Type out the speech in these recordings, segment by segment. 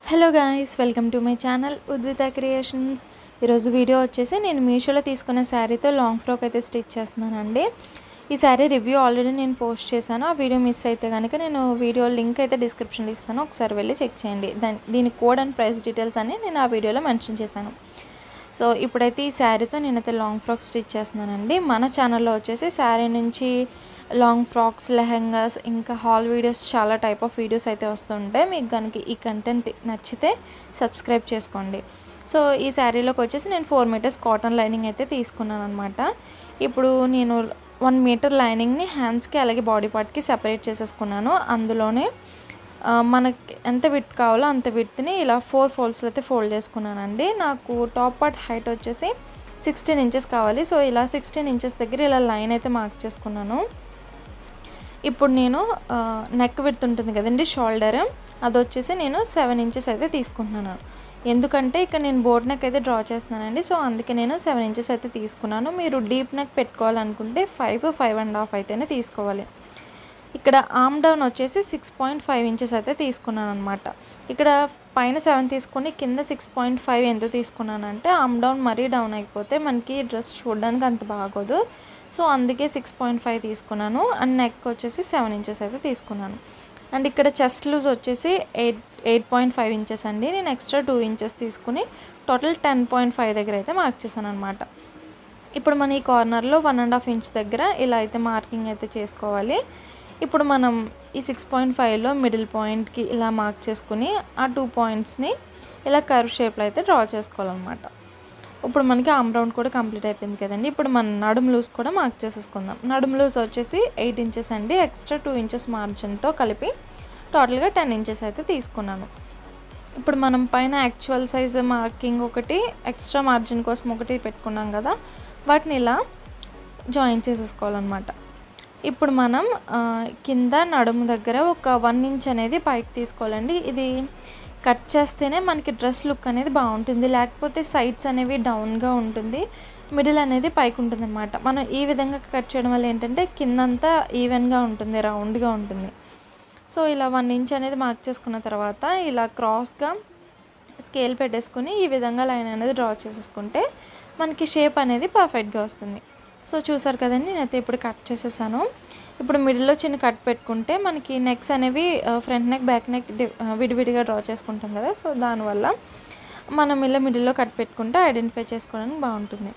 hello guys welcome to my channel Udvitha creations ఈరోజు video వచ్చేసి నేను మీషోలో తీసుకున్న శారీతో లాంగ్ ఫ్రాక్ అయితే స్టిచ్ చేస్తున్నానండి ఈ శారీ రివ్యూ ఆల్రెడీ నేను పోస్ట్ చేశాను ఆ వీడియో మిస్ అయితే కనుక నేను వీడియో లింక్ అయితే డిస్క్రిప్షన్లో ఇస్తాను ఒకసారి వెళ్ళి చెక్ చేయండి దాని దీని కోడ్ అండ్ ప్రైస్ డీటెయిల్స్ అని నేను ఆ వీడియోలో మెన్షన్ చేశాను సో ఇప్పుడైతే ఈ శారీతో నేనైతే లాంగ్ ఫ్రాక్ స్టిచ్ చేస్తున్నానండి మన ఛానల్లో వచ్చేసి శారీ నుంచి లాంగ్ ఫ్రాక్స్ లెహెంగాస్ ఇంకా హాల్ వీడియోస్ చాలా టైప్ ఆఫ్ వీడియోస్ అయితే వస్తుంటాయి మీకు కనుక ఈ కంటెంట్ నచ్చితే సబ్స్క్రైబ్ చేసుకోండి సో ఈ శారీలోకి వచ్చేసి నేను ఫోర్ మీటర్స్ కాటన్ లైనింగ్ అయితే తీసుకున్నాను అనమాట ఇప్పుడు నేను వన్ మీటర్ లైనింగ్ని హ్యాండ్స్కి అలాగే బాడీ పార్ట్కి సెపరేట్ చేసేసుకున్నాను అందులోనే ఆ, మనకి ఎంత విత్ కావాలో అంత విత్ని ఇలా ఫోర్ ఫోల్డ్స్లో అయితే ఫోల్డ్ చేసుకున్నానండి నాకు టాప్ పార్ట్ హైట్ వచ్చేసి సిక్స్టీన్ ఇంచెస్ కావాలి సో ఇలా సిక్స్టీన్ ఇంచెస్ దగ్గర ఇలా లైన్ అయితే మార్క్ చేసుకున్నాను ఇప్పుడు నేను నెక్ విడ్త్ ఉంటుంది కదండి షోల్డర్ అది వచ్చేసి నేను సెవెన్ ఇంచెస్ అయితే తీసుకుంటున్నాను ఎందుకంటే ఇక్కడ నేను బోర్డ్ నెక్ అయితే డ్రా చేస్తున్నానండి సో అందుకే నేను సెవెన్ ఇంచెస్ అయితే తీసుకున్నాను మీరు డీప్ నెక్ పెట్టుకోవాలనుకుంటే ఫైవ్ ఫైవ్ అండ్ హాఫ్ అయితేనే తీసుకోవాలి ఇక్కడ ఆమ్ డౌన్ వచ్చేసి సిక్స్ పాయింట్ ఫైవ్ ఇంచెస్ అయితే తీసుకున్నాను అనమాట ఇక్కడ పైన సెవెన్ తీసుకొని కింద సిక్స్ పాయింట్ ఫైవ్ ఎందుకు తీసుకున్నానంటే ఆమ్ డౌన్ మరీ డౌన్ అయిపోతే మనకి డ్రెస్ చూడడానికి అంత బాగోదు సో అందుకే సిక్స్ పాయింట్ ఫైవ్ తీసుకున్నాను అండ్ నెక్ వచ్చేసి సెవెన్ ఇంచెస్ అయితే తీసుకున్నాను అండ్ ఇక్కడ చెస్ట్ లూజ్ వచ్చేసి eight eight point five inches అండి నేను ఎక్స్ట్రా టూ ఇంచెస్ తీసుకుని టోటల్ టెన్ పాయింట్ ఫైవ్ దగ్గర అయితే మార్క్ చేశాను అనమాట ఇప్పుడు మన ఈ కార్నర్లో వన్ అండ్ హాఫ్ ఇంచ్ దగ్గర ఇలా అయితే మార్కింగ్ అయితే చేసుకోవాలి ఇప్పుడు మనం ఈ సిక్స్ పాయింట్ ఫైవ్లో మిడిల్ పాయింట్కి ఇలా మార్క్ చేసుకుని ఆ టూ పాయింట్స్ని ఇలా కర్వ్ షేప్లో అయితే డ్రా చేసుకోవాలన్నమాట ఇప్పుడు మనకి ఆమ్ రౌండ్ కూడా కంప్లీట్ అయిపోయింది కదండి ఇప్పుడు మన నడుము లూజ్ కూడా మార్క్ చేసేసుకుందాం నడుము లూజ్ వచ్చేసి ఎయిట్ ఇంచెస్ అండి ఎక్స్ట్రా టూ ఇంచెస్ మార్జిన్తో కలిపి టోటల్గా టెన్ ఇంచెస్ అయితే తీసుకున్నాను ఇప్పుడు మనం పైన యాక్చువల్ సైజ్ మార్కింగ్ ఒకటి ఎక్స్ట్రా మార్జిన్ కోసం ఒకటి పెట్టుకున్నాం కదా వాటిని ఇలా జాయిన్ చేసేసుకోవాలన్నమాట ఇప్పుడు మనం ఆ, కింద నడుము దగ్గర ఒక వన్ ఇంచ్ అనేది పైకి తీసుకోవాలండి ఇది కట్ చేస్తేనే మనకి డ్రెస్ లుక్ అనేది బాగుంటుంది లేకపోతే సైడ్స్ అనేవి డౌన్గా ఉంటుంది మిడిల్ అనేది పైకి ఉంటుంది అనమాట మనం ఈ విధంగా కట్ చేయడం వల్ల ఏంటంటే కిందంతా ఈవెన్గా ఉంటుంది రౌండ్గా ఉంటుంది సో ఇలా వన్ ఇంచ్ అనేది మార్క్ చేసుకున్న తర్వాత ఇలా క్రాస్గా స్కేల్ పెట్టేసుకుని ఈ విధంగా లైన్ అనేది డ్రా చేసేసుకుంటే మనకి షేప్ అనేది పర్ఫెక్ట్గా వస్తుంది సో చూసారు కదండి నేనైతే ఇప్పుడు కట్ చేసేసాను ఇప్పుడు మిడిల్లో చిన్న కట్ పెట్టుకుంటే మనకి నెక్స్ అనేవి ఫ్రంట్ నెక్ బ్యాక్ నెక్ విడివిడిగా డ్రా చేసుకుంటాం కదా సో దానివల్ల మనం ఇలా మిడిల్లో కట్ పెట్టుకుంటే ఐడెంటిఫై చేసుకోవడానికి బాగుంటుంది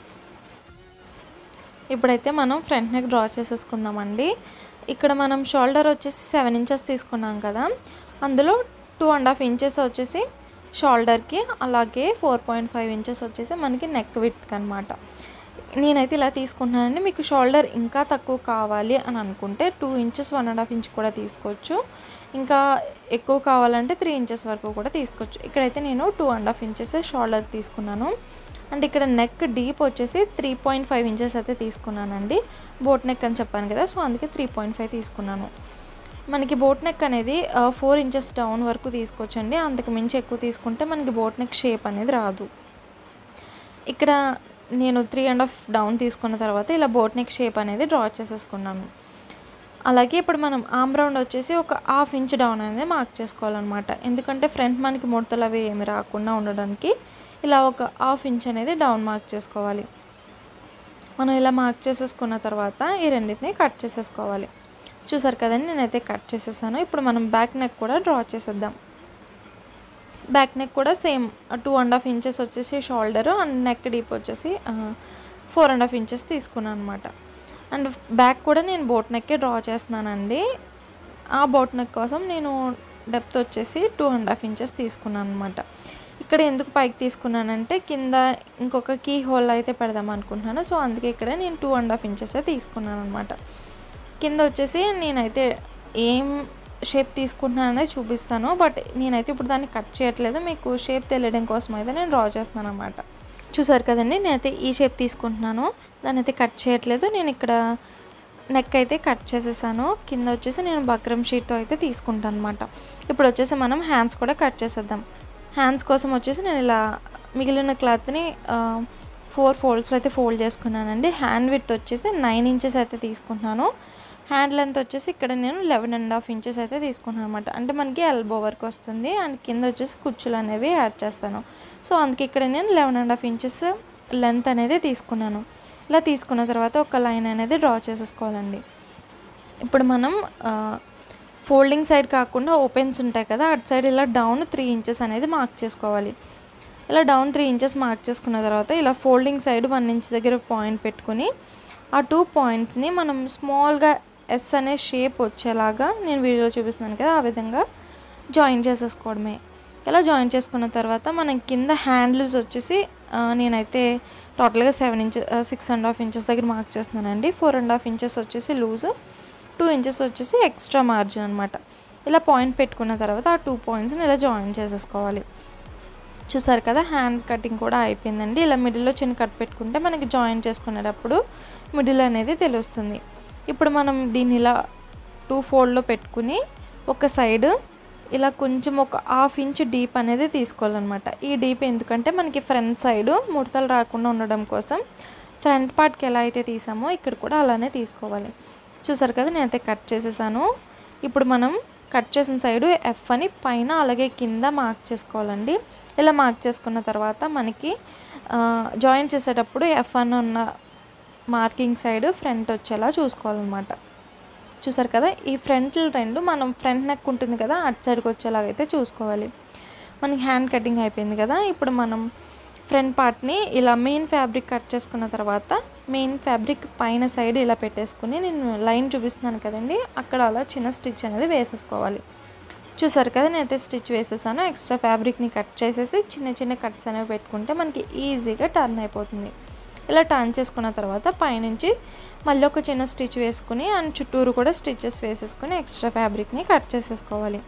ఇప్పుడైతే మనం ఫ్రంట్ నెక్ డ్రా చేసేసుకుందామండి ఇక్కడ మనం షోల్డర్ వచ్చేసి సెవెన్ ఇంచెస్ తీసుకున్నాం కదా అందులో టూ అండ్ హాఫ్ ఇంచెస్ వచ్చేసి షోల్డర్కి అలాగే ఫోర్ పాయింట్ ఫైవ్ ఇంచెస్ వచ్చేసి మనకి నెక్ విడ్త్కి అనమాట నేనైతే ఇలా తీసుకుంటున్నానండి మీకు షోల్డర్ ఇంకా తక్కువ కావాలి అని అనుకుంటే two inches one and half inch కూడా తీసుకోవచ్చు ఇంకా ఎక్కువ కావాలంటే త్రీ ఇంచెస్ వరకు కూడా తీసుకోవచ్చు ఇక్కడైతే నేను two and half inches shoulder తీసుకున్నాను అండ్ ఇక్కడ నెక్ డీప్ వచ్చేసి త్రీ పాయింట్ ఫైవ్ ఇంచెస్ అయితే తీసుకున్నానండి బోట్ నెక్ అని చెప్పాను కదా సో అందుకే త్రీ పాయింట్ ఫైవ్ తీసుకున్నాను మనకి బోట్ నెక్ అనేది ఫోర్ ఇంచెస్ డౌన్ వరకు తీసుకోవచ్చండి అంతకు మించి ఎక్కువ తీసుకుంటే మనకి బోట్ నెక్ షేప్ అనేది రాదు ఇక్కడ నేను త్రీ అండ్ హాఫ్ డౌన్ తీసుకున్న తర్వాత ఇలా బోట్ నెక్ షేప్ అనేది డ్రా చేసేసుకున్నాను అలాగే ఇప్పుడు మనం ఆమ్ రౌండ్ వచ్చేసి ఒక హాఫ్ ఇంచ్ డౌన్ అనేది మార్క్ చేసుకోవాలన్నమాట ఎందుకంటే ఫ్రంట్ మనకి ముడతలు అవి ఏమి రాకుండా ఉండడానికి ఇలా ఒక హాఫ్ ఇంచ్ అనేది డౌన్ మార్క్ చేసుకోవాలి మనం ఇలా మార్క్ చేసేసుకున్న తర్వాత ఈ రెండింటిని కట్ చేసేసుకోవాలి చూసారు కదండి నేనైతే కట్ చేసేసాను ఇప్పుడు మనం బ్యాక్ నెక్ కూడా డ్రా చేసేద్దాం బ్యాక్ నెక్ కూడా same two and half inches వచ్చేసి షోల్డర్ అండ్ నెక్ డీప్ వచ్చేసి ఫోర్ అండ్ హాఫ్ ఇంచెస్ తీసుకున్నాను అనమాట అండ్ బ్యాక్ కూడా నేను బోట్ నెక్కే డ్రా చేస్తున్నానండి ఆ బోట్ నెక్ కోసం నేను డెప్త్ వచ్చేసి టూ అండ్ హాఫ్ ఇంచెస్ తీసుకున్నాను అనమాట ఇక్కడ ఎందుకు పైకి తీసుకున్నానంటే కింద ఇంకొక కీ హోల్ అయితే పెడదాం అనుకుంటున్నాను సో అందుకే ఇక్కడ నేను టూ అండ్ హాఫ్ ఇంచెస్ తీసుకున్నాను అనమాట కింద వచ్చేసి నేనైతే ఏం షేప్ తీసుకుంటున్నాను అనేది చూపిస్తాను బట్ నేనైతే ఇప్పుడు దాన్ని కట్ చేయట్లేదు మీకు షేప్ తెలియడం కోసం అయితే నేను డ్రా చేస్తున్నాను అనమాట చూసారు కదండి నేనైతే ఈ షేప్ తీసుకుంటున్నాను దాన్ని అయితే కట్ చేయట్లేదు నేను ఇక్కడ నెక్ అయితే కట్ చేసేసాను కింద వచ్చేసి నేను బక్రం షీట్తో అయితే తీసుకుంటాను అనమాట ఇప్పుడు వచ్చేసి మనం హ్యాండ్స్ కూడా కట్ చేసేద్దాం హ్యాండ్స్ కోసం వచ్చేసి నేను ఇలా మిగిలిన క్లాత్ని ఫోర్ ఫోల్డ్స్లో అయితే ఫోల్డ్ చేసుకున్నానండి హ్యాండ్ విత్ వచ్చేసి నైన్ ఇంచెస్ అయితే తీసుకుంటున్నాను హ్యాండ్ లెంత్ వచ్చేసి ఇక్కడ నేను లెవెన్ అండ్ హాఫ్ ఇంచెస్ అయితే తీసుకున్నాను అనమాట అంటే మనకి ఎల్బో వరకు వస్తుంది అండ్ కింద వచ్చేసి కుచ్చులు అనేవి యాడ్ చేస్తాను సో అందుకే ఇక్కడ నేను eleven and half inches length అనేది తీసుకున్నాను ఇలా తీసుకున్న తర్వాత ఒక లైన్ అనేది డ్రా చేసేసుకోవాలండి ఇప్పుడు మనం ఫోల్డింగ్ సైడ్ కాకుండా ఓపెన్స్ ఉంటాయి కదా అటు సైడ్ ఇలా డౌన్ త్రీ ఇంచెస్ అనేది మార్క్ చేసుకోవాలి ఇలా డౌన్ త్రీ ఇంచెస్ మార్క్ చేసుకున్న తర్వాత ఇలా ఫోల్డింగ్ సైడ్ వన్ ఇంచ్ దగ్గర పాయింట్ పెట్టుకుని ఆ టూ పాయింట్స్ని మనం స్మాల్గా ఎస్ అనే షేప్ వచ్చేలాగా నేను వీడియోలో చూపిస్తున్నాను కదా ఆ విధంగా జాయిన్ చేసేసుకోవడమే ఇలా జాయిన్ చేసుకున్న తర్వాత మనం కింద హ్యాండ్లూస్ వచ్చేసి ఆ, నేనైతే టోటల్గా seven inches six and half inches దగ్గర మార్క్ చేస్తున్నానండి ఫోర్ అండ్ హాఫ్ ఇంచెస్ వచ్చేసి లూజు టూ ఇంచెస్ వచ్చేసి ఎక్స్ట్రా మార్జిన్ అనమాట ఇలా పాయింట్ పెట్టుకున్న తర్వాత ఆ టూ పాయింట్స్ని ఇలా జాయిన్ చేసేసుకోవాలి చూసారు కదా హ్యాండ్ కటింగ్ కూడా అయిపోయిందండి ఇలా మిడిల్లో చిన్న కట్ పెట్టుకుంటే మనకి జాయిన్ చేసుకునేటప్పుడు మిడిల్ అనేది తెలుస్తుంది ఇప్పుడు మనం దీన్ని ఇలా టూ ఫోల్డ్లో పెట్టుకుని ఒక సైడ్ ఇలా కొంచెం ఒక హాఫ్ ఇంచ్ డీప్ అనేది తీసుకోవాలన్నమాట ఈ డీప్ ఎందుకంటే మనకి ఫ్రంట్ సైడ్ ముడతలు రాకుండా ఉండడం కోసం ఫ్రంట్ పార్ట్కి ఎలా అయితే తీసామో ఇక్కడ కూడా అలానే తీసుకోవాలి చూసారు కదా నేనైతే కట్ చేసేసాను ఇప్పుడు మనం కట్ చేసిన సైడు ఎఫ్ అని పైన అలాగే కింద మార్క్ చేసుకోవాలండి ఇలా మార్క్ చేసుకున్న తర్వాత మనకి జాయిన్ చేసేటప్పుడు ఎఫ్ అని ఉన్న మార్కింగ్ సైడ్ ఫ్రంట్ వచ్చేలా చూసుకోవాలన్నమాట చూసారు కదా ఈ ఫ్రంట్ రెండు మనం ఫ్రంట్ నెక్ ఉంటుంది కదా అటు సైడ్కి వచ్చేలాగైతే చూసుకోవాలి మనకి హ్యాండ్ కటింగ్ అయిపోయింది కదా ఇప్పుడు మనం ఫ్రంట్ పార్ట్ని ఇలా మెయిన్ ఫ్యాబ్రిక్ కట్ చేసుకున్న తర్వాత మెయిన్ ఫ్యాబ్రిక్ పైన సైడ్ ఇలా పెట్టేసుకుని నేను లైన్ చూపిస్తున్నాను కదండి అక్కడ అలా చిన్న స్టిచ్ అనేది వేసేసుకోవాలి చూసారు కదా నేనైతే స్టిచ్ వేసేసాను ఎక్స్ట్రా ఫ్యాబ్రిక్ని కట్ చేసేసి చిన్న చిన్న కట్స్ అనేవి పెట్టుకుంటే మనకి ఈజీగా టర్న్ అయిపోతుంది ఇలా టర్న్ చేసుకున్న తర్వాత పైనుంచి మళ్ళీ ఒక చిన్న స్టిచ్ వేసుకుని అండ్ చుట్టూరు కూడా స్టిచెస్ వేసేసుకుని ఎక్స్ట్రా ఫ్యాబ్రిక్ని కట్ చేసేసుకోవాలి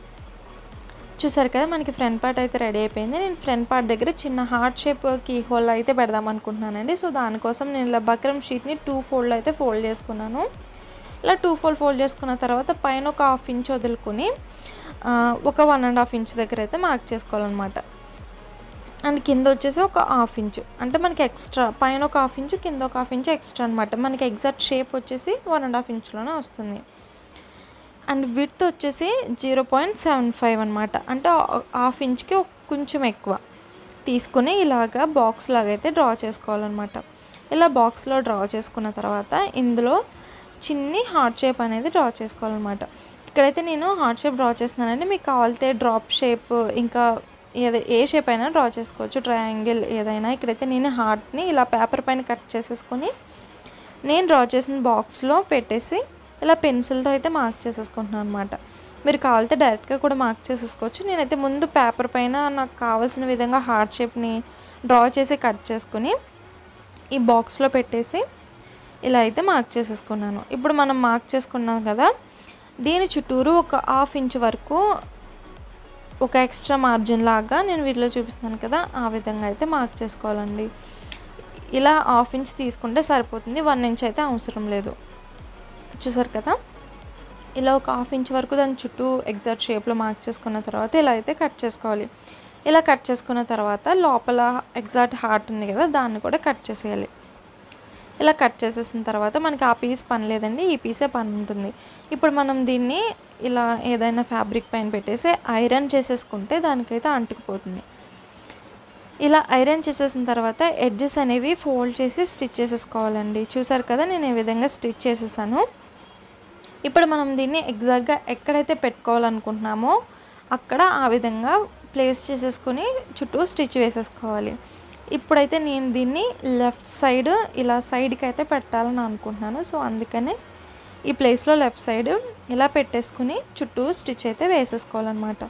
చూసారు కదా మనకి ఫ్రంట్ పార్ట్ అయితే రెడీ అయిపోయింది నేను ఫ్రంట్ పార్ట్ దగ్గర చిన్న హార్ట్ షేప్ కీ హోల్ అయితే పెడదాం అనుకుంటున్నానండి సో దానికోసం నేను ఇలా బక్రం షీట్ని టూ ఫోల్డ్ అయితే ఫోల్డ్ చేసుకున్నాను ఇలా టూ ఫోల్డ్ ఫోల్డ్ చేసుకున్న తర్వాత పైన ఒక హాఫ్ ఇంచ్ వదులుకొని ఆ, ఒక వన్ అండ్ హాఫ్ ఇంచ్ దగ్గర అయితే మార్క్ చేసుకోవాలన్నమాట అండ్ కింద వచ్చేసి ఒక హాఫ్ ఇంచ్ అంటే మనకి ఎక్స్ట్రా పైన ఒక హాఫ్ ఇంచ్ కింద ఒక హాఫ్ ఇంచ్ ఎక్స్ట్రా అనమాట మనకి ఎగ్జాక్ట్ షేప్ వచ్చేసి వన్ అండ్ హాఫ్ ఇంచ్లోనే వస్తుంది అండ్ విడ్త్ వచ్చేసి జీరో పాయింట్ సెవెన్ ఫైవ్ అనమాట అంటే హాఫ్ ఇంచ్కి కొంచెం ఎక్కువ తీసుకుని ఇలాగా బాక్స్ లాగా అయితే డ్రా చేసుకోవాలన్నమాట ఇలా బాక్స్లో డ్రా చేసుకున్న తర్వాత ఇందులో చిన్ని హార్ట్ షేప్ అనేది డ్రా చేసుకోవాలన్నమాట ఇక్కడైతే నేను హార్ట్ షేప్ డ్రా చేస్తున్నానండి మీకు కావాలితే డ్రాప్ షేప్ ఇంకా ఏదో ఏ షేప్ అయినా డ్రా చేసుకోవచ్చు ట్రయాంగిల్ ఏదైనా ఇక్కడైతే నేను హార్ట్ని ఇలా పేపర్ పైన కట్ చేసేసుకొని నేను డ్రా చేసిన బాక్స్లో పెట్టేసి ఇలా పెన్సిల్తో అయితే మార్క్ చేసేసుకుంటున్నాను అనమాట మీరు కావాలితే డైరెక్ట్గా కూడా మార్క్ చేసేసుకోవచ్చు నేనైతే ముందు పేపర్ పైన నాకు కావాల్సిన విధంగా హార్ట్ షేప్ని డ్రా చేసి కట్ చేసుకుని ఈ బాక్స్లో పెట్టేసి ఇలా అయితే మార్క్ చేసేసుకున్నాను ఇప్పుడు మనం మార్క్ చేసుకున్నాం కదా దీని చుట్టూరు ఒక హాఫ్ ఇంచ్ వరకు ఒక ఎక్స్ట్రా మార్జిన్ లాగా నేను వీటిలో చూపిస్తున్నాను కదా ఆ విధంగా అయితే మార్క్ చేసుకోవాలండి ఇలా హాఫ్ ఇంచ్ తీసుకుంటే సరిపోతుంది వన్ ఇంచ్ అయితే అవసరం లేదు చూసారు కదా ఇలా ఒక హాఫ్ ఇంచ్ వరకు దాని చుట్టూ ఎగ్జాక్ట్ షేప్లో మార్క్ చేసుకున్న తర్వాత ఇలా అయితే కట్ చేసుకోవాలి ఇలా కట్ చేసుకున్న తర్వాత లోపల ఎగ్జాక్ట్ హార్ట్ ఉంది కదా దాన్ని కూడా కట్ చేసేయాలి ఇలా కట్ చేసేసిన తర్వాత మనకి ఆ పీస్ పని లేదండి ఈ పీసే పని ఉంటుంది ఇప్పుడు మనం దీన్ని ఇలా ఏదైనా ఫ్యాబ్రిక్ పైన పెట్టేసి ఐరన్ చేసేసుకుంటే దానికైతే అంటుకుపోతుంది ఇలా ఐరన్ చేసేసిన తర్వాత ఎడ్జెస్ అనేవి ఫోల్డ్ చేసి స్టిచ్ చేసేసుకోవాలండి చూసారు కదా నేను ఈ విధంగా స్టిచ్ చేసేసాను ఇప్పుడు మనం దీన్ని ఎగ్జాక్ట్గా ఎక్కడైతే పెట్టుకోవాలనుకుంటున్నామో అక్కడ ఆ విధంగా ప్లేస్ చేసేసుకొని చుట్టూ స్టిచ్ వేసేసుకోవాలి ఇప్పుడైతే నేను దీన్ని లెఫ్ట్ సైడ్ ఇలా సైడ్కి అయితే పెట్టాలని అనుకుంటున్నాను సో అందుకనే ఈ ప్లేస్లో లెఫ్ట్ సైడ్ ఇలా పెట్టేసుకుని చుట్టూ స్టిచ్ అయితే వేసేసుకోవాలన్నమాట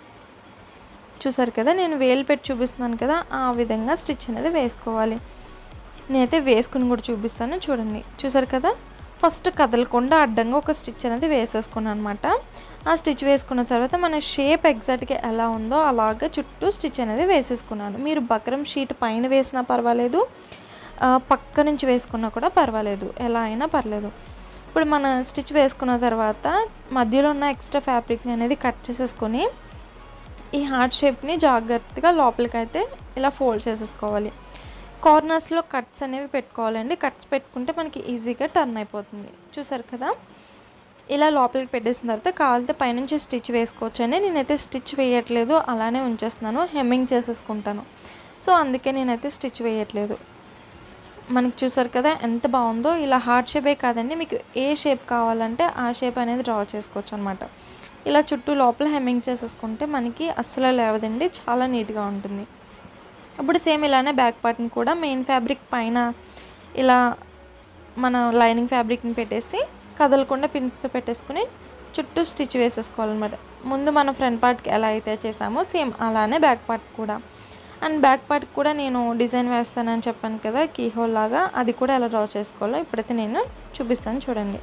చూసారు కదా నేను వేలు పెట్టి చూపిస్తున్నాను కదా ఆ విధంగా స్టిచ్ అనేది వేసుకోవాలి నేనైతే వేసుకుని కూడా చూపిస్తాను చూడండి చూసారు కదా ఫస్ట్ కదలకుండా అడ్డంగా ఒక స్టిచ్ అనేది వేసేసుకున్నాను అనమాట ఆ స్టిచ్ వేసుకున్న తర్వాత మన షేప్ ఎగ్జాక్ట్గా ఎలా ఉందో అలాగా చుట్టూ స్టిచ్ అనేది వేసేసుకున్నాను మీరు బక్రం షీట్ పైన వేసినా పర్వాలేదు ఆ, పక్క నుంచి వేసుకున్నా కూడా పర్వాలేదు ఎలా అయినా పర్లేదు ఇప్పుడు మన స్టిచ్ వేసుకున్న తర్వాత మధ్యలో ఉన్న ఎక్స్ట్రా ఫ్యాబ్రిక్ని అనేది కట్ చేసేసుకొని ఈ హార్ట్ షేప్ని జాగ్రత్తగా లోపలికి అయితే ఇలా ఫోల్డ్ చేసేసుకోవాలి కార్నర్స్లో కట్స్ అనేవి పెట్టుకోవాలండి కట్స్ పెట్టుకుంటే మనకి ఈజీగా టర్న్ అయిపోతుంది చూసారు కదా ఇలా లోపలికి పెట్టేసిన తర్వాత కావాలితే పైనుంచి స్టిచ్ వేసుకోవచ్చు అని నేనైతే స్టిచ్ వేయట్లేదు అలానే ఉంచేస్తున్నాను హెమ్మింగ్ చేసేసుకుంటాను సో అందుకే నేనైతే స్టిచ్ వేయట్లేదు మనకి చూసారు కదా ఎంత బాగుందో ఇలా హార్ట్ షేపే కాదండి మీకు ఏ షేప్ కావాలంటే ఆ షేప్ అనేది డ్రా చేసుకోవచ్చు అనమాట ఇలా చుట్టూ లోపల హెమ్మింగ్ చేసేసుకుంటే మనకి అస్సలు లేవదండి చాలా నీట్గా ఉంటుంది ఇప్పుడు సేమ్ ఇలానే బ్యాక్ పార్ట్ని కూడా మెయిన్ ఫ్యాబ్రిక్ పైన ఇలా మన లైనింగ్ ఫ్యాబ్రిక్ని పెట్టేసి కదలకుండా పిన్స్తో పెట్టేసుకుని చుట్టూ స్టిచ్ వేసేసుకోవాలన్నమాట ముందు మన ఫ్రంట్ పార్ట్కి ఎలా అయితే చేసామో సేమ్ అలానే బ్యాక్ పార్ట్ కూడా అండ్ బ్యాక్ పార్ట్కి కూడా నేను డిజైన్ వేస్తానని చెప్పాను కదా కీ హోల్ లాగా అది కూడా ఎలా డ్రా చేసుకోవాలో ఇప్పుడైతే నేను చూపిస్తాను చూడండి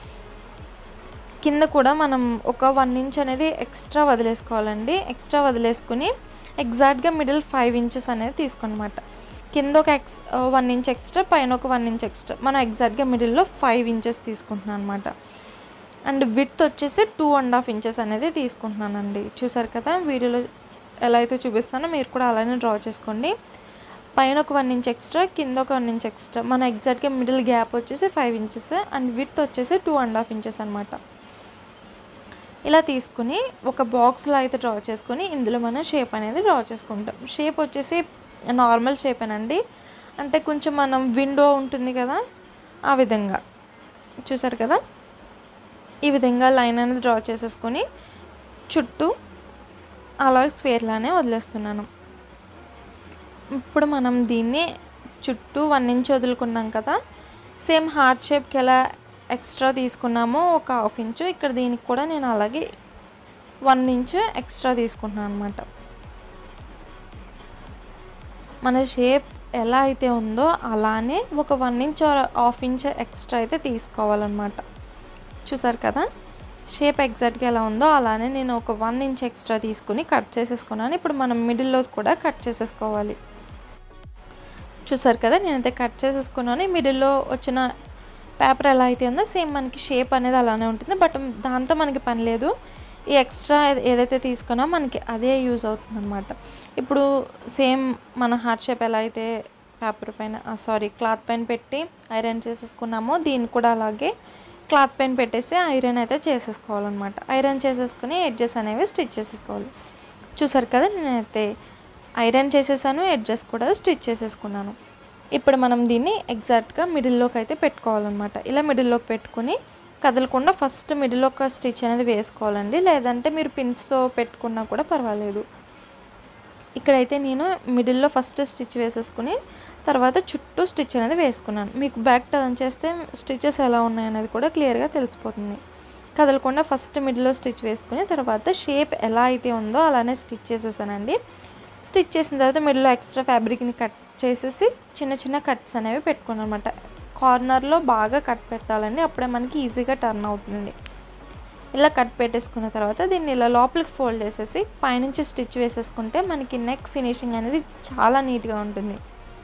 కింద కూడా మనం ఒక వన్ ఇంచ్ అనేది ఎక్స్ట్రా వదిలేసుకోవాలండి ఎక్స్ట్రా వదిలేసుకుని ఎగ్జాక్ట్గా మిడిల్ ఫైవ్ ఇంచెస్ అనేది తీసుకోనమాట కింద ఒక ఎక్స్ వన్ ఇంచ్ ఎక్స్ట్రా పైన ఒక వన్ ఇంచ్ ఎక్స్ట్రా మనం ఎగ్జాక్ట్గా మిడిల్లో ఫైవ్ ఇంచెస్ తీసుకుంటున్నాను అనమాట అండ్ విత్ వచ్చేసి టూ అండ్ హాఫ్ ఇంచెస్ అనేది తీసుకుంటున్నానండి చూసారు కదా వీడియోలో ఎలా అయితే చూపిస్తానో మీరు కూడా అలానే డ్రా చేసుకోండి పైన ఒక వన్ ఇంచ్ ఎక్స్ట్రా కింద ఒక వన్ ఇంచ్ ఎక్స్ట్రా మన ఎగ్జాక్ట్గా మిడిల్ గ్యాప్ వచ్చేసి ఫైవ్ ఇంచెస్ అండ్ విత్ వచ్చేసి టూ అండ్ హాఫ్ ఇంచెస్ అనమాట ఇలా తీసుకుని ఒక బాక్స్లో అయితే డ్రా చేసుకొని ఇందులో మనం షేప్ అనేది డ్రా చేసుకుంటాం షేప్ వచ్చేసి నార్మల్ షేపేనండి అంటే కొంచెం మనం విండో ఉంటుంది కదా ఆ విధంగా చూసారు కదా ఈ విధంగా లైన్ అనేది డ్రా చేసేసుకొని చుట్టూ అలా స్క్వేర్లానే వదిలేస్తున్నాను ఇప్పుడు మనం దీన్ని చుట్టూ వన్ ఇంచ్ వదులుకున్నాం కదా సేమ్ హార్ట్ షేప్కి ఎలా ఎక్స్ట్రా తీసుకున్నామో ఒక హాఫ్ ఇంచు ఇక్కడ దీనికి కూడా నేను అలాగే వన్ ఇంచ్ ఎక్స్ట్రా తీసుకుంటున్నాను అనమాట మన షేప్ ఎలా అయితే ఉందో అలానే ఒక one inch half inch extra అయితే తీసుకోవాలన్నమాట చూసారు కదా షేప్ ఎగ్జాక్ట్గా ఎలా ఉందో అలానే నేను ఒక వన్ ఇంచ్ ఎక్స్ట్రా తీసుకుని కట్ చేసేసుకున్నాను ఇప్పుడు మనం మిడిల్లో కూడా కట్ చేసేసుకోవాలి చూసారు కదా నేనైతే కట్ చేసేసుకున్నాను మిడిల్లో వచ్చిన పేపర్ ఎలా అయితే ఉందో సేమ్ మనకి షేప్ అనేది అలానే ఉంటుంది బట్ దాంతో మనకి పని లేదు ఈ ఎక్స్ట్రా ఏదైతే తీసుకున్నా మనకి అదే యూజ్ అవుతుంది అనమాట ఇప్పుడు సేమ్ మన హార్ట్ షేప్ ఎలా అయితే పేపర్ పైన సారీ క్లాత్ పైన పెట్టి ఐరన్ చేసేసుకున్నామో దీన్ని కూడా అలాగే క్లాత్ పైన పెట్టేసి ఐరన్ అయితే చేసేసుకోవాలన్నమాట ఐరన్ చేసేసుకుని ఎడ్జెస్ అనేవి స్టిచ్ చేసేసుకోవాలి చూసారు కదా నేనైతే ఐరన్ చేసేసాను ఎడ్జెస్ కూడా స్టిచ్ చేసేసుకున్నాను ఇప్పుడు మనం దీన్ని ఎగ్జాక్ట్గా మిడిల్లోకి అయితే పెట్టుకోవాలన్నమాట ఇలా మిడిల్లోకి పెట్టుకుని కదలకుండా ఫస్ట్ మిడిల్ ఒక స్టిచ్ అనేది వేసుకోవాలండి లేదంటే మీరు పిన్స్తో పెట్టుకున్నా కూడా పర్వాలేదు ఇక్కడైతే నేను మిడిల్లో ఫస్ట్ స్టిచ్ వేసేసుకుని తర్వాత చుట్టూ స్టిచ్ అనేది వేసుకున్నాను మీకు బ్యాక్ టర్న్ చేస్తే స్టిచెస్ ఎలా ఉన్నాయనేది కూడా క్లియర్గా తెలిసిపోతుంది కదలకుండా ఫస్ట్ మిడిల్లో స్టిచ్ వేసుకుని తర్వాత షేప్ ఎలా అయితే ఉందో అలానే స్టిచ్ చేసేసానండి స్టిచ్ చేసిన తర్వాత మిడిల్లో ఎక్స్ట్రా ఫ్యాబ్రిక్ని కట్ చేసేసి చిన్న చిన్న కట్స్ అనేవి పెట్టుకున్నాను అనమాట కార్నర్లో బాగా కట్ పెట్టాలండి అప్పుడే మనకి ఈజీగా టర్న్ అవుతుంది ఇలా కట్ పెట్టేసుకున్న తర్వాత దీన్ని ఇలా లోపలికి ఫోల్డ్ చేసేసి పైనుంచి స్టిచ్ వేసేసుకుంటే మనకి నెక్ ఫినిషింగ్ అనేది చాలా నీట్గా ఉంటుంది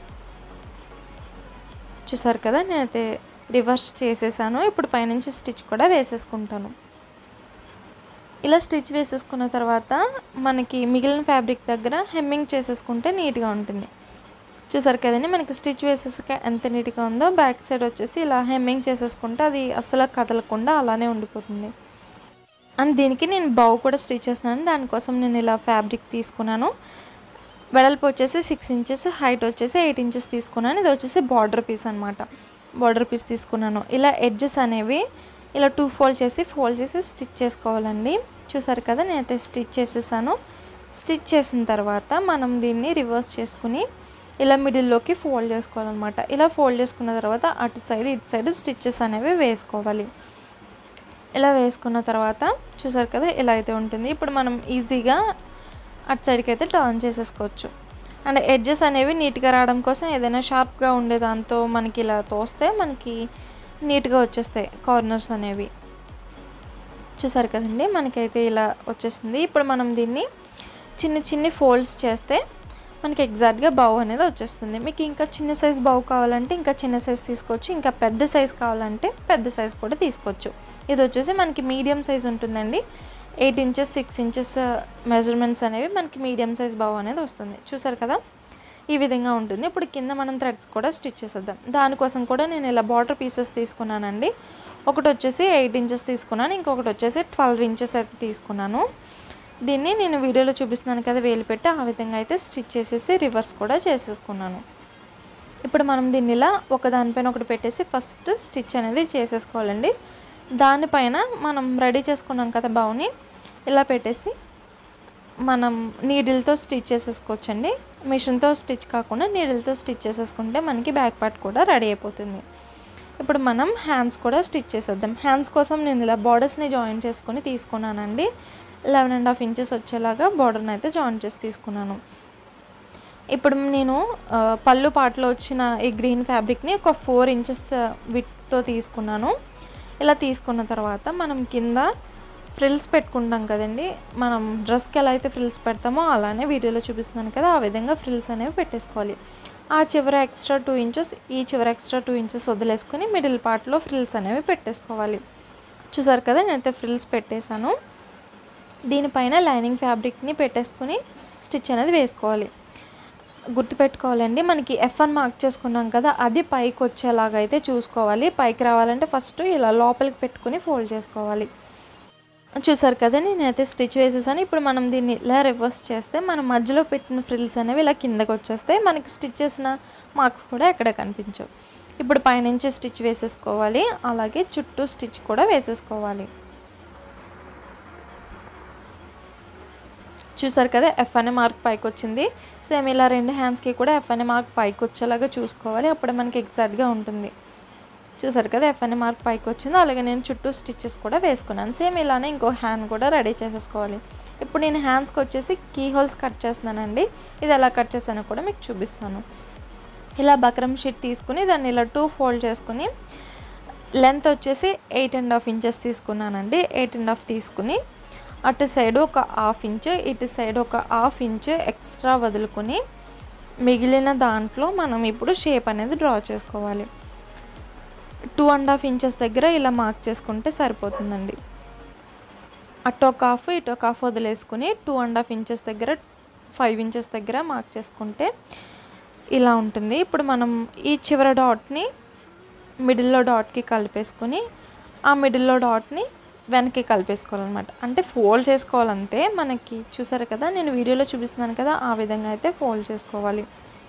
చూసారు కదా నేనైతే రివర్స్ చేసేసాను ఇప్పుడు పైనుంచి స్టిచ్ కూడా వేసేసుకుంటాను ఇలా స్టిచ్ వేసేసుకున్న తర్వాత మనకి మిగిలిన ఫ్యాబ్రిక్ దగ్గర హెమ్మింగ్ చేసేసుకుంటే నీట్గా ఉంటుంది చూసారు కదండి మనకి స్టిచ్ వేసేసాక ఎంత నీట్గా ఉందో బ్యాక్ సైడ్ వచ్చేసి ఇలా హెమ్మింగ్ చేసేసుకుంటే అది అసలు కదలకుండా అలానే ఉండిపోతుంది అండ్ దీనికి నేను బౌ కూడా స్టిచ్ చేస్తున్నాను దానికోసం నేను ఇలా ఫ్యాబ్రిక్ తీసుకున్నాను వెడల్పు వచ్చేసి సిక్స్ ఇంచెస్ హైట్ వచ్చేసి ఎయిట్ ఇంచెస్ తీసుకున్నాను ఇది వచ్చేసి బార్డర్ పీస్ అనమాట బార్డర్ పీస్ తీసుకున్నాను ఇలా ఎడ్జెస్ అనేవి ఇలా టూ ఫోల్డ్ చేసి ఫోల్డ్ చేసి స్టిచ్ చేసుకోవాలండి చూసారు కదా నేనైతే స్టిచ్ చేసేసాను స్టిచ్ చేసిన తర్వాత మనం దీన్ని రివర్స్ చేసుకుని ఇలా మిడిల్లోకి ఫోల్డ్ చేసుకోవాలన్నమాట ఇలా ఫోల్డ్ చేసుకున్న తర్వాత అటు సైడ్ ఇటు సైడ్ స్టిచ్చెస్ అనేవి వేసుకోవాలి ఇలా వేసుకున్న తర్వాత చూసారు కదా ఇలా అయితే ఉంటుంది ఇప్పుడు మనం ఈజీగా అటు సైడ్కి అయితే టర్న్ చేసేసుకోవచ్చు అండ్ ఎడ్జెస్ అనేవి నీట్గా రావడం కోసం ఏదైనా షార్ప్గా ఉండే దాంతో మనకి ఇలా తోస్తే మనకి నీట్గా వచ్చేస్తాయి కార్నర్స్ అనేవి చూసారు కదండి మనకైతే ఇలా వచ్చేసింది ఇప్పుడు మనం దీన్ని చిన్న చిన్ని ఫోల్డ్స్ చేస్తే మనకి ఎగ్జాక్ట్గా బౌ అనేది వచ్చేస్తుంది మీకు ఇంకా చిన్న సైజ్ బౌ కావాలంటే ఇంకా చిన్న సైజ్ తీసుకోవచ్చు ఇంకా పెద్ద సైజ్ కావాలంటే పెద్ద సైజ్ కూడా తీసుకోవచ్చు ఇది వచ్చేసి మనకి మీడియం సైజ్ ఉంటుందండి eight inches six inches measurements అనేవి మనకి మీడియం సైజ్ బౌ అనేది వస్తుంది చూసారు కదా ఈ విధంగా ఉంటుంది ఇప్పుడు కింద మనం థ్రెడ్స్ కూడా స్టిచ్ చేసేద్దాం దానికోసం కూడా నేను ఇలా బార్డర్ పీసెస్ తీసుకున్నానండి ఒకటి వచ్చేసి ఎయిట్ ఇంచెస్ తీసుకున్నాను ఇంకొకటి వచ్చేసి ట్వెల్వ్ ఇంచెస్ అయితే తీసుకున్నాను దీన్ని నేను వీడియోలో చూపిస్తున్నాను కదా వేలు పెట్టి ఆ విధంగా అయితే స్టిచ్ చేసేసి రివర్స్ కూడా చేసేసుకున్నాను ఇప్పుడు మనం దీన్ని ఇలా ఒకదానిపైన ఒకటి పెట్టేసి ఫస్ట్ స్టిచ్ అనేది చేసేసుకోవాలండి దానిపైన మనం రెడీ చేసుకున్నాం కదా బౌని ఇలా పెట్టేసి మనం నీడిల్తో స్టిచ్ చేసేసుకోవచ్చండి మిషన్తో స్టిచ్ కాకుండా నీడిల్తో స్టిచ్ చేసేసుకుంటే మనకి బ్యాక్ పార్ట్ కూడా రెడీ అయిపోతుంది ఇప్పుడు మనం హ్యాండ్స్ కూడా స్టిచ్ చేసేద్దాం హ్యాండ్స్ కోసం నేను ఇలా బార్డర్స్ని జాయిన్ చేసుకొని తీసుకున్నానండి లెవెన్ అండ్ హాఫ్ ఇంచెస్ వచ్చేలాగా బార్డర్ని అయితే జాయిన్ చేసి తీసుకున్నాను ఇప్పుడు నేను ఆ, పళ్ళు పాటలో వచ్చిన ఈ గ్రీన్ ఫ్యాబ్రిక్ని ఒక ఫోర్ ఇంచెస్ విత్తో తీసుకున్నాను ఇలా తీసుకున్న తర్వాత మనం కింద ఫ్రిల్స్ పెట్టుకుంటాం కదండి మనం డ్రెస్కి ఎలా అయితే ఫ్రిల్స్ పెడతామో అలానే వీడియోలో చూపిస్తున్నాను కదా ఆ విధంగా ఫ్రిల్స్ అనేవి పెట్టేసుకోవాలి ఆ చివర ఎక్స్ట్రా టూ ఇంచెస్ ఈ చివర ఎక్స్ట్రా టూ ఇంచెస్ వదిలేసుకొని మిడిల్ పార్ట్లో ఫ్రిల్స్ అనేవి పెట్టేసుకోవాలి చూసారు కదా నేనైతే ఫ్రిల్స్ పెట్టేశాను దీనిపైన లైనింగ్ ఫ్యాబ్రిక్ని పెట్టేసుకుని స్టిచ్ అనేది వేసుకోవాలి గుర్తుపెట్టుకోవాలండి మనకి ఎఫ్ అని మార్క్ చేసుకున్నాం కదా అది పైకి వచ్చేలాగా అయితే చూసుకోవాలి పైకి రావాలంటే ఫస్ట్ ఇలా లోపలికి పెట్టుకుని ఫోల్డ్ చేసుకోవాలి చూసారు కదా నేనైతే స్టిచ్ వేసేసాను ఇప్పుడు మనం దీన్ని ఇలా రివర్స్ చేస్తే మనం మధ్యలో పెట్టిన ఫ్రిల్స్ అనేవి ఇలా కిందకి వచ్చేస్తాయి మనకి స్టిచ్ చేసిన మార్క్స్ కూడా ఎక్కడ కనిపించవు ఇప్పుడు పైనుంచి స్టిచ్ వేసేసుకోవాలి అలాగే చుట్టూ స్టిచ్ కూడా వేసేసుకోవాలి చూసారు కదా ఎఫ్ అనే మార్క్ పైకి వచ్చింది సేమ్ ఇలా రెండు హ్యాండ్స్కి కూడా ఎఫ్ అనే మార్క్ పైకి వచ్చేలాగా చూసుకోవాలి అప్పుడు మనకి ఎగ్జాక్ట్గా ఉంటుంది చూసారు కదా ఎఫ్ అనే మార్క్ పైకి వచ్చింది అలాగే నేను చుట్టూ స్టిచ్చెస్ కూడా వేసుకున్నాను సేమ్ ఇలానే ఇంకో హ్యాండ్ కూడా రెడీ చేసేసుకోవాలి ఇప్పుడు నేను హ్యాండ్స్కి వచ్చేసి కీ హోల్స్ కట్ చేస్తున్నానండి ఇది ఎలా కట్ చేస్తానో కూడా మీకు చూపిస్తాను ఇలా బక్రం షీట్ తీసుకుని దాన్ని ఇలా టూ ఫోల్డ్ చేసుకుని లెంత్ వచ్చేసి ఎయిట్ అండ్ హాఫ్ ఇంచెస్ తీసుకున్నానండి ఎయిట్ అండ్ హాఫ్ తీసుకుని అటు సైడ్ ఒక హాఫ్ ఇంచ్ ఇటు సైడ్ ఒక హాఫ్ ఇంచ్ ఎక్స్ట్రా వదులుకొని మిగిలిన దాంట్లో మనం ఇప్పుడు షేప్ అనేది డ్రా చేసుకోవాలి టూ అండ్ హాఫ్ ఇంచెస్ దగ్గర ఇలా మార్క్ చేసుకుంటే సరిపోతుందండి అటు ఒక హాఫ్ ఇటు ఒక హాఫ్ వదిలేసుకుని టూ అండ్ హాఫ్ ఇంచెస్ దగ్గర ఫైవ్ ఇంచెస్ దగ్గర మార్క్ చేసుకుంటే ఇలా ఉంటుంది ఇప్పుడు మనం ఈ చివర డాట్ని మిడిల్లో డాట్కి కలిపేసుకుని ఆ మిడిల్లో డాట్ని వెనక్కి కలిపేసుకోవాలన్నమాట అంటే ఫోల్డ్ చేసుకోవాలంతే మనకి చూసారు కదా నేను వీడియోలో చూపిస్తున్నాను కదా ఆ విధంగా అయితే ఫోల్డ్ చేసుకోవాలి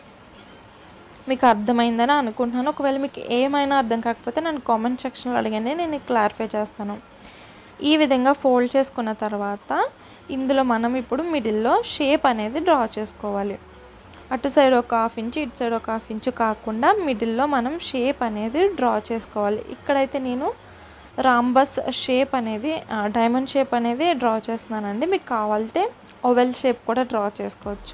మీకు అర్థమైందని అనుకుంటున్నాను ఒకవేళ మీకు ఏమైనా అర్థం కాకపోతే నన్ను కామెంట్ సెక్షన్లో అడగండి నేను క్లారిఫై చేస్తాను ఈ విధంగా ఫోల్డ్ చేసుకున్న తర్వాత ఇందులో మనం ఇప్పుడు మిడిల్లో షేప్ అనేది డ్రా చేసుకోవాలి అటు సైడ్ ఒక హాఫ్ ఇంచ్ ఇటు సైడ్ ఒక హాఫ్ ఇంచ్ కాకుండా మిడిల్లో మనం షేప్ అనేది డ్రా చేసుకోవాలి ఇక్కడైతే నేను రాంబస్ షేప్ అనేది డైమండ్ షేప్ అనేది డ్రా చేస్తున్నానండి మీకు కావాలితే ఓవెల్ షేప్ కూడా డ్రా చేసుకోవచ్చు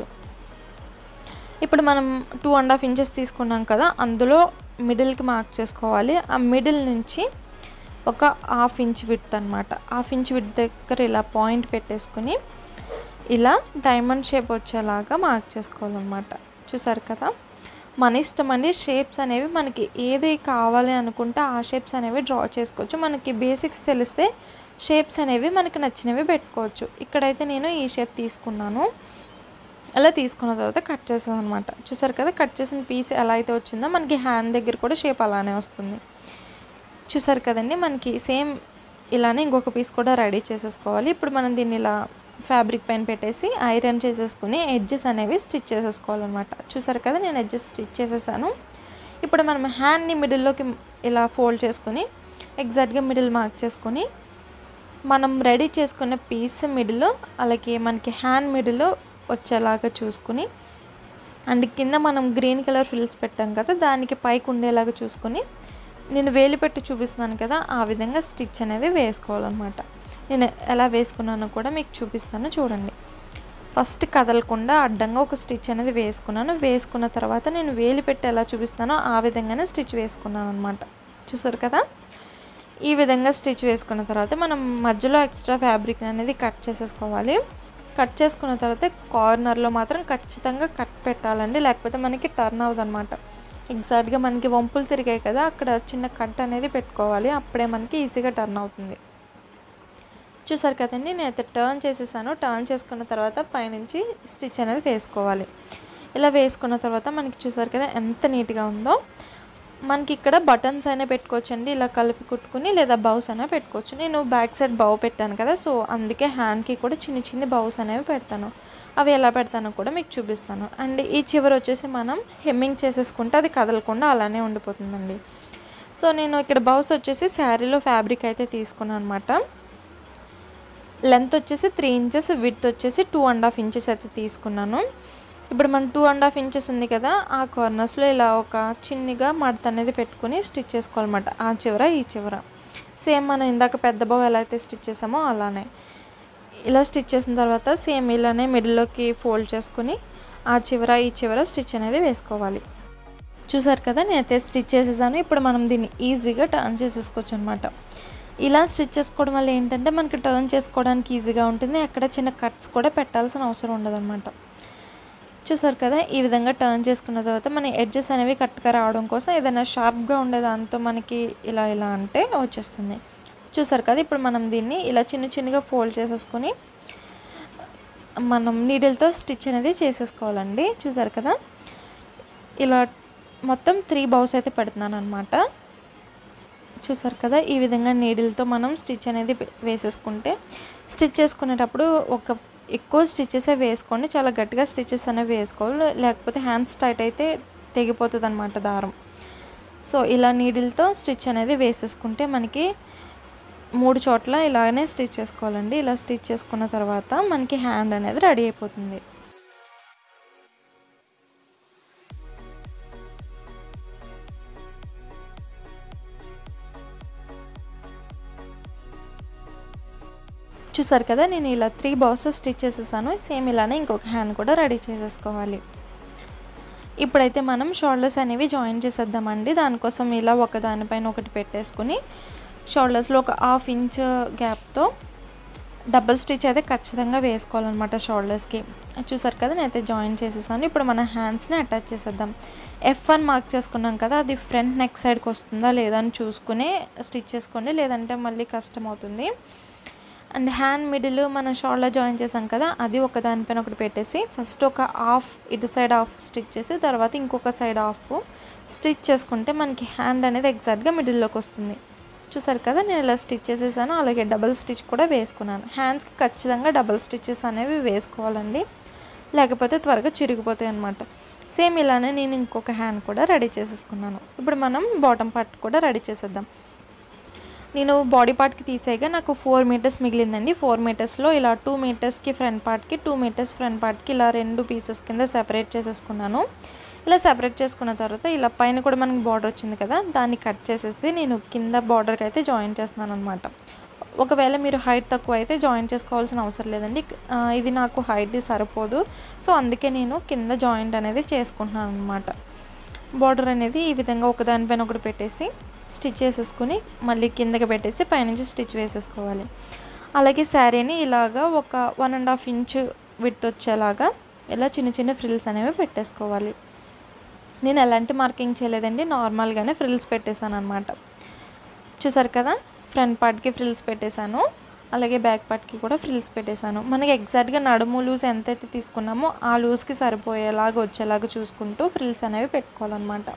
ఇప్పుడు మనం టూ అండ్ హాఫ్ ఇంచెస్ తీసుకున్నాం కదా అందులో మిడిల్కి మార్క్ చేసుకోవాలి ఆ మిడిల్ నుంచి ఒక హాఫ్ ఇంచ్ విడ్త్ అనమాట హాఫ్ ఇంచ్ విడ్త్ దగ్గర ఇలా పాయింట్ పెట్టేసుకుని ఇలా డైమండ్ షేప్ వచ్చేలాగా మార్క్ చేసుకోవాలన్నమాట చూసారు కదా మన ఇష్టం అండి షేప్స్ అనేవి మనకి ఏది కావాలి అనుకుంటే ఆ షేప్స్ అనేవి డ్రా చేసుకోవచ్చు మనకి బేసిక్స్ తెలిస్తే షేప్స్ అనేవి మనకి నచ్చినవి పెట్టుకోవచ్చు ఇక్కడైతే నేను ఈ షేప్ తీసుకున్నాను అలా తీసుకున్న తర్వాత కట్ చేసాం అనమాట చూసారు కదా కట్ చేసిన పీస్ ఎలా అయితే వచ్చిందో మనకి హ్యాండ్ దగ్గర కూడా షేప్ అలానే వస్తుంది చూసారు కదండి మనకి సేమ్ ఇలానే ఇంకొక పీస్ కూడా రెడీ చేసేసుకోవాలి ఇప్పుడు మనం దీన్ని ఇలా ఫ్యాబ్రిక్ పైన పెట్టేసి ఐరన్ చేసేసుకుని ఎడ్జెస్ అనేవి స్టిచ్ చేసేసుకోవాలన్నమాట చూసారు కదా నేను ఎడ్జెస్ స్టిచ్ చేసేసాను ఇప్పుడు మనం హ్యాండ్ని మిడిల్లోకి ఇలా ఫోల్డ్ చేసుకుని ఎగ్జాక్ట్గా మిడిల్ మార్క్ చేసుకొని మనం రెడీ చేసుకున్న పీస్ మిడిల్ అలాగే మనకి హ్యాండ్ మిడిల్ వచ్చేలాగా చూసుకుని అండ్ కింద మనం గ్రీన్ కలర్ ఫిల్స్ పెట్టాం కదా దానికి పైకి ఉండేలాగా చూసుకొని నేను వేలు పెట్టి చూపిస్తున్నాను కదా ఆ విధంగా స్టిచ్ అనేది వేసుకోవాలన్నమాట నేను ఎలా వేసుకున్నానో కూడా మీకు చూపిస్తాను చూడండి ఫస్ట్ కదలకుండా అడ్డంగా ఒక స్టిచ్ అనేది వేసుకున్నాను వేసుకున్న తర్వాత నేను వేలు పెట్టి ఎలా చూపిస్తానో ఆ విధంగానే స్టిచ్ వేసుకున్నాను అనమాట చూసారు కదా ఈ విధంగా స్టిచ్ వేసుకున్న తర్వాత మనం మధ్యలో ఎక్స్ట్రా ఫ్యాబ్రిక్ అనేది కట్ చేసేసుకోవాలి కట్ చేసుకున్న తర్వాత కార్నర్లో మాత్రం ఖచ్చితంగా కట్ పెట్టాలండి లేకపోతే మనకి టర్న్ అవ్వదు అనమాట ఎగ్జాక్ట్గా మనకి వంపులు తిరిగాయి కదా అక్కడ చిన్న కట్ అనేది పెట్టుకోవాలి అప్పుడే మనకి ఈజీగా టర్న్ అవుతుంది చూసారు కదండి నేనైతే టర్న్ చేసేసాను టర్న్ చేసుకున్న తర్వాత పైనుంచి స్టిచ్ అనేది వేసుకోవాలి ఇలా వేసుకున్న తర్వాత మనకి చూసారు కదా ఎంత నీట్గా ఉందో మనకి ఇక్కడ బటన్స్ అయినా పెట్టుకోవచ్చు అండి ఇలా కలిపి కుట్టుకుని లేదా బౌస్ అయినా పెట్టుకోవచ్చు నేను బ్యాక్ సైడ్ బౌ పెట్టాను కదా సో అందుకే హ్యాండ్కి కూడా చిన్న చిన్న బౌస్ అనేవి పెడతాను అవి ఎలా పెడతానో కూడా మీకు చూపిస్తాను అండ్ ఈ చివరి వచ్చేసి మనం హెమ్మింగ్ చేసేసుకుంటే అది కదలకుండా అలానే ఉండిపోతుందండి సో నేను ఇక్కడ బౌస్ వచ్చేసి శారీలో ఫ్యాబ్రిక్ అయితే తీసుకున్నాను అనమాట లెంత్ వచ్చేసి త్రీ ఇంచెస్ విత్ వచ్చేసి టూ అండ్ హాఫ్ ఇంచెస్ అయితే తీసుకున్నాను ఇప్పుడు మనం టూ అండ్ హాఫ్ ఇంచెస్ ఉంది కదా ఆ కార్నర్స్లో ఇలా ఒక చిన్నగా మడత అనేది పెట్టుకుని స్టిచ్ చేసుకోవాలన్నమాట ఆ చివర ఈ చివర సేమ్ మనం ఇందాక పెద్ద బావ ఎలా అయితే స్టిచ్ చేసామో అలానే ఇలా స్టిచ్ చేసిన తర్వాత సేమ్ ఇలానే మిడిల్లోకి ఫోల్డ్ చేసుకుని ఆ చివర ఈ చివర స్టిచ్ అనేది వేసుకోవాలి చూసారు కదా నేనైతే స్టిచ్ చేసేసాను ఇప్పుడు మనం దీన్ని ఈజీగా టర్న్ చేసేసుకోవచ్చు అనమాట ఇలా స్టిచ్ చేసుకోవడం వల్ల ఏంటంటే మనకి టర్న్ చేసుకోవడానికి ఈజీగా ఉంటుంది అక్కడ చిన్న కట్స్ కూడా పెట్టాల్సిన అవసరం ఉండదన్నమాట చూసారు కదా ఈ విధంగా టర్న్ చేసుకున్న తర్వాత మన ఎడ్జెస్ అనేవి కరెక్ట్గా రావడం కోసం ఏదైనా షార్ప్గా ఉండే దాంతో మనకి ఇలా ఇలా అంటే వచ్చేస్తుంది చూసారు కదా ఇప్పుడు మనం దీన్ని ఇలా చిన్న చిన్నగా ఫోల్డ్ చేసేసుకొని మనం నీడిల్తో స్టిచ్ అనేది చేసేసుకోవాలండి చూసారు కదా ఇలా మొత్తం త్రీ బౌస్ అయితే పెడుతున్నాను అనమాట చూసారు కదా ఈ విధంగా నీడిల్తో మనం స్టిచ్ అనేది వేసేసుకుంటే స్టిచ్ చేసుకునేటప్పుడు ఒక ఎక్కువ స్టిచెస్ వేసుకోండి చాలా గట్టిగా స్టిచెస్ అనేవి వేసుకోవాలి లేకపోతే హ్యాండ్స్ టైట్ అయితే తెగిపోతుంది అనమాట దారం సో ఇలా నీడిల్తో స్టిచ్ అనేది వేసేసుకుంటే మనకి మూడు చోట్ల ఇలాగనే స్టిచ్ చేసుకోవాలండి ఇలా స్టిచ్ చేసుకున్న తర్వాత మనకి హ్యాండ్ అనేది రెడీ అయిపోతుంది చూసారు కదా నేను ఇలా త్రీ బాక్సెస్ స్టిచ్ చేసేసాను సేమ్ ఇలానే ఇంకొక హ్యాండ్ కూడా రెడీ చేసేసుకోవాలి ఇప్పుడైతే మనం షోల్డర్స్ అనేవి జాయిన్ చేసేద్దామండి దానికోసం ఇలా ఒక దానిపైన ఒకటి పెట్టేసుకుని షోల్డర్స్లో ఒక హాఫ్ ఇంచ్ గ్యాప్తో డబుల్ స్టిచ్ అయితే ఖచ్చితంగా వేసుకోవాలన్నమాట షోల్డర్స్కి చూసారు కదా నేనైతే జాయిన్ చేసేసాను ఇప్పుడు మన హ్యాండ్స్ని అటాచ్ చేసేద్దాం ఎఫ్ వన్ మార్క్ చేసుకున్నాం కదా అది ఫ్రంట్ నెక్ సైడ్కి వస్తుందా లేదా అని చూసుకుని స్టిచ్ చేసుకోండి లేదంటే మళ్ళీ కష్టం అవుతుంది అండ్ హ్యాండ్ మిడిల్ మనం షోల్డర్ జాయిన్ చేసాం కదా అది ఒక దానిపైన ఒకటి పెట్టేసి ఫస్ట్ ఒక హాఫ్ ఇటు సైడ్ హాఫ్ స్టిచ్ చేసి తర్వాత ఇంకొక సైడ్ హాఫ్ స్టిచ్ చేసుకుంటే మనకి హ్యాండ్ అనేది ఎగ్జాక్ట్గా మిడిల్లోకి వస్తుంది చూసారు కదా నేను ఇలా స్టిచ్ చేసేసాను అలాగే డబల్ స్టిచ్ కూడా వేసుకున్నాను హ్యాండ్స్కి ఖచ్చితంగా డబల్ స్టిచెస్ అనేవి వేసుకోవాలండి లేకపోతే త్వరగా చిరిగిపోతాయి అనమాట సేమ్ ఇలానే నేను ఇంకొక హ్యాండ్ కూడా రెడీ చేసేసుకున్నాను ఇప్పుడు మనం బాటమ్ పార్ట్ కూడా రెడీ చేసేద్దాం నేను బాడీ పార్ట్కి తీసేయగా నాకు ఫోర్ మీటర్స్ మిగిలిందండి ఫోర్ మీటర్స్లో ఇలా టూ మీటర్స్కి ఫ్రంట్ పార్ట్కి టూ మీటర్స్ ఫ్రంట్ పార్ట్కి ఇలా రెండు పీసెస్ కింద సెపరేట్ చేసేసుకున్నాను ఇలా సెపరేట్ చేసుకున్న తర్వాత ఇలా పైన కూడా మనకి బార్డర్ వచ్చింది కదా దాన్ని కట్ చేసేసి నేను కింద బార్డర్కి అయితే జాయిన్ చేస్తున్నాను అనమాట ఒకవేళ మీరు హైట్ తక్కువ అయితే జాయిన్ చేసుకోవాల్సిన అవసరం లేదండి ఆ, ఇది నాకు హైట్ సరిపోదు సో అందుకే నేను కింద జాయింట్ అనేది చేసుకుంటున్నాను అనమాట బార్డర్ అనేది ఈ విధంగా ఒకదానిపైన ఒకటి పెట్టేసి స్టిచ్ చేసేసుకుని మళ్ళీ కిందకి పెట్టేసి పైనుంచి స్టిచ్ వేసేసుకోవాలి అలాగే శారీని ఇలాగా ఒక one and half inch width వచ్చేలాగా ఇలా చిన్న చిన్న ఫ్రిల్స్ అనేవి పెట్టేసుకోవాలి నేను ఎలాంటి మార్కింగ్ చేయలేదండి నార్మల్గానే ఫ్రిల్స్ పెట్టేశాను అనమాట చూసారు కదా ఫ్రంట్ పార్ట్కి ఫ్రిల్స్ పెట్టేశాను అలాగే బ్యాక్ పార్ట్కి కూడా ఫ్రిల్స్ పెట్టేశాను మనకి ఎగ్జాక్ట్గా నడుము లూజ్ ఎంతైతే తీసుకున్నామో ఆ లూజ్కి సరిపోయేలాగా వచ్చేలాగా చూసుకుంటూ ఫ్రిల్స్ అనేవి పెట్టుకోవాలన్నమాట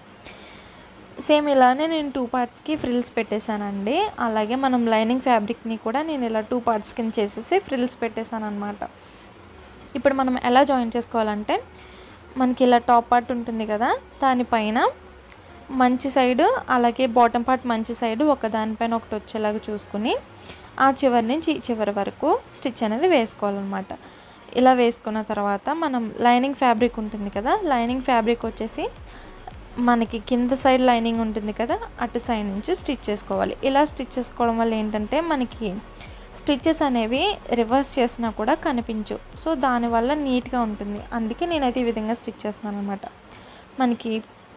సేమ్ ఇలానే నేను టూ పార్ట్స్కి ఫ్రిల్స్ పెట్టేశానండి అలాగే మనం లైనింగ్ ఫ్యాబ్రిక్ని కూడా నేను ఇలా టూ పార్ట్స్ కింద చేసేసి ఫ్రిల్స్ పెట్టేశాను అనమాట ఇప్పుడు మనం ఎలా జాయిన్ చేసుకోవాలంటే మనకి ఇలా టాప్ పార్ట్ ఉంటుంది కదా దానిపైన మంచి సైడ్ అలాగే బాటమ్ పార్ట్ మంచి సైడ్ ఒక దానిపైన ఒకటి వచ్చేలాగా చూసుకుని ఆ చివరి నుంచి ఈ చివరి వరకు స్టిచ్ అనేది వేసుకోవాలన్నమాట ఇలా వేసుకున్న తర్వాత మనం లైనింగ్ ఫ్యాబ్రిక్ ఉంటుంది కదా లైనింగ్ ఫ్యాబ్రిక్ వచ్చేసి మనకి కింద సైడ్ లైనింగ్ ఉంటుంది కదా అటు సైడ్ నుంచి స్టిచ్ చేసుకోవాలి ఇలా స్టిచ్ చేసుకోవడం వల్ల ఏంటంటే మనకి స్టిచెస్ అనేవి రివర్స్ చేసినా కూడా కనిపించు సో దానివల్ల నీట్గా ఉంటుంది అందుకే నేనైతే ఈ విధంగా స్టిచ్ చేస్తున్నాను అనమాట మనకి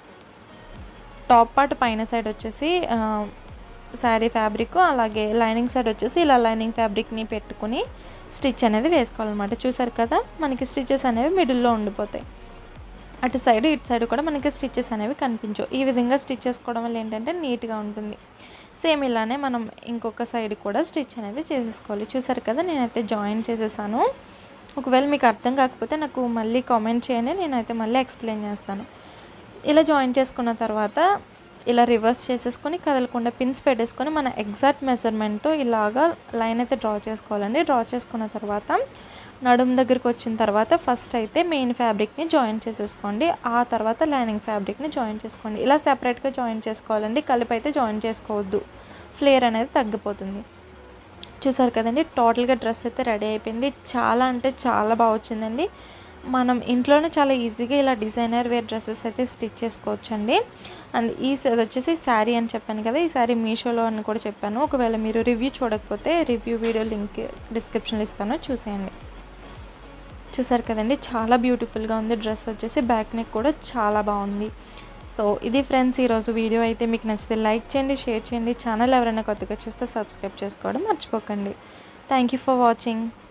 టాప్ పార్ట్ పైన సైడ్ వచ్చేసి శారీ ఫ్యాబ్రిక్ అలాగే లైనింగ్ సైడ్ వచ్చేసి ఇలా లైనింగ్ ఫ్యాబ్రిక్ని పెట్టుకుని స్టిచ్ అనేది వేసుకోవాలన్నమాట చూసారు కదా మనకి స్టిచెస్ అనేవి మిడిల్లో ఉండిపోతాయి అటు సైడ్ ఇటు సైడ్ కూడా మనకి స్టిచెస్ అనేవి కనిపించవు ఈ విధంగా స్టిచ్ చేసుకోవడం వల్ల ఏంటంటే నీట్గా ఉంటుంది సేమ్ ఇలానే మనం ఇంకొక సైడ్ కూడా స్టిచ్ అనేది చేసేసుకోవాలి చూసారు కదా నేనైతే జాయిన్ చేసేసాను ఒకవేళ మీకు అర్థం కాకపోతే నాకు మళ్ళీ కామెంట్ చేయండి నేనైతే మళ్ళీ ఎక్స్ప్లెయిన్ చేస్తాను ఇలా జాయిన్ చేసుకున్న తర్వాత ఇలా రివర్స్ చేసేసుకొని కదలకుండా పిన్స్ పెట్టేసుకొని మన ఎగ్జాక్ట్ మెజర్మెంట్ ఇలాగా లైన్ అయితే డ్రా చేసుకోవాలండి డ్రా చేసుకున్న తర్వాత నడుము దగ్గరికి వచ్చిన తర్వాత ఫస్ట్ అయితే మెయిన్ ఫ్యాబ్రిక్ని జాయిన్ చేసేసుకోండి ఆ తర్వాత లైనింగ్ ఫ్యాబ్రిక్ని జాయిన్ చేసుకోండి ఇలా సెపరేట్గా జాయిన్ చేసుకోవాలండి కలిపి అయితే జాయిన్ చేసుకోవద్దు ఫ్లేర్ అనేది తగ్గిపోతుంది చూసారు కదండి టోటల్గా డ్రెస్ అయితే రెడీ అయిపోయింది చాలా అంటే చాలా బాగా వచ్చిందండి మనం ఇంట్లోనే చాలా ఈజీగా ఇలా డిజైనర్ వేర్ డ్రెస్సెస్ అయితే స్టిచ్ చేసుకోవచ్చండి అండ్ ఈ స- ఇది వచ్చేసి శారీ అని చెప్పాను కదా ఈ శారీ మీషోలో అని కూడా చెప్పాను ఒకవేళ మీరు రివ్యూ చూడకపోతే రివ్యూ వీడియో లింక్ డిస్క్రిప్షన్లో ఇస్తాను చూసేయండి చూసారు కదండి చాలా బ్యూటిఫుల్గా ఉంది డ్రెస్ వచ్చేసి బ్యాక్ నెక్ కూడా చాలా బాగుంది సో ఇది ఫ్రెండ్స్ ఈరోజు వీడియో అయితే మీకు నచ్చితే లైక్ చేయండి షేర్ చేయండి ఛానల్ ఎవరైనా కొత్తగా చూస్తే సబ్స్క్రైబ్ చేసుకోవడం మర్చిపోకండి థ్యాంక్ యూ ఫర్ వాచింగ్